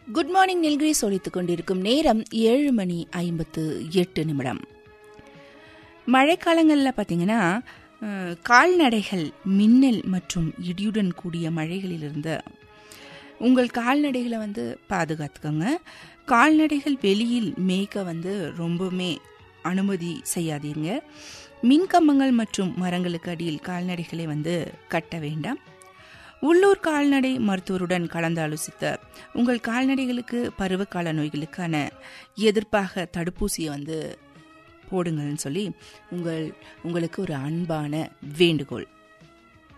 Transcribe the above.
good morning Nilgiris ஒலித்துக் கொண்டிருக்கும் நேரம் ஏழு மணி ஐம்பத்து எட்டு நிமிடம் மழைக்காலங்களில் பார்த்தீங்கன்னா அஹ், கால்நடைகள் மின்னல் மற்றும் இடியுடன் கூடிய மழைகளிலிருந்து உங்கள் கால்நடைகளை வந்து பாதுகாத்துக்கோங்க கால்நடைகள் வெளியில் மேய்க்க வந்து ரொம்பவுமே அனுமதி செய்யாதீங்க மின்கம்பங்கள் மற்றும் மரங்களுக்கு அடியில் கால்நடைகளை வந்து கட்ட வேண்டாம் உள்ளூர் கால்நடை மருத்துவருடன் கலந்து ஆலோசித்த உங்கள் கால்நடைகளுக்கு பருவகால நோய்களுக்கான எதிர்ப்பாக தடுப்பூசியை வந்து போடுங்கள்னு சொல்லி உங்கள் உங்களுக்கு ஒரு அன்பான வேண்டுகோள்